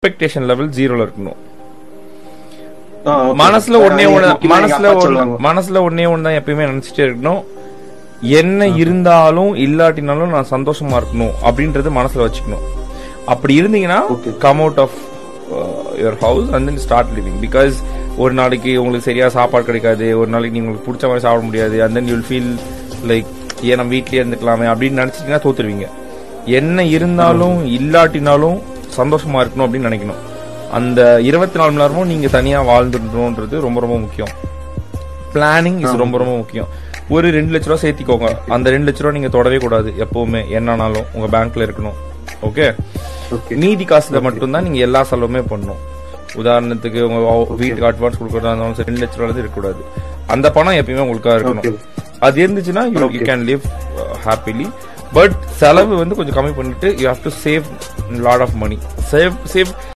Expectation level ஜீரோல இருக்கணும் ஆ, okay. மனசுல ஒன்னே ஆ, ஒண்ணு முக்கியமா எங்க மனசுல அப்பா ஒண்ணு சொல்லுவாங்க. மனசுல ஒன்னே ஒண்ணு தான் எப்பயுமே நினைச்சிட்டே இருக்கணும் என்ன இருந்தாலும் இல்லாட்டினாலும் நான் சந்தோஷமா இருக்கணும் அப்படின்றது மனசுல வச்சுக்கணும் அப்படி இருந்தீங்கன்னா Okay. Come out of your house and then start living because ஒரு நாளைக்கு உங்களுக்கு சரியா சாப்பாடு கிடைக்காது ஒரு நாளைக்கு நீங்க உங்களுக்கு பிடிச்ச மாதிரி சாப்பிட முடியாது and then you'll feel like ஏன் நம்ம வீட்லயே இருந்துக்கலாமே அப்படின்னு நினைச்சிட்டீங்கன்னா தோத்துருவீங்க என்ன இருந்தாலும் இல்லாட்டினாலும் சந்தோஷமா இருக்கணும் அப்படின்னு நினைக்கணும் அந்த இருபத்தி நாலு மணி நேரமும் நீங்க தனியா வாழ்ந்துடணுன்றது ரொம்ப ரொம்ப முக்கியம் பிளானிங் இஸ் ரொம்ப ரொம்ப முக்கியம் ஒரு ரெண்டு லட்ச ரூபா சேர்த்திக்கோங்க அந்த ரெண்டு லட்ச ரூபா நீங்க தொடவே கூடாது எப்பவுமே என்னன்னாலும் உங்க பேங்க்ல இருக்கணும் ஓகே Okay. மீதி காசுல மட்டும்தான் நீங்க எல்லா செலவுமே பண்ணணும் உதாரணத்துக்கு உங்க வ- வீட்டுக்கு அட்வான்ஸ் கொடுக்கறதா இருந்தாலும் சரி, ரெண்டு லட்ச ரூபா இருக்கக்கூடாது அந்த பணம் எப்பயுமே உங்களுக்காக இருக்கணும் Okay. அது இருந்துச்சுன்னா you you can live happily but செலவு வந்து கொஞ்சம் கம்மி பண்ணிட்டு you have to save lot of money save save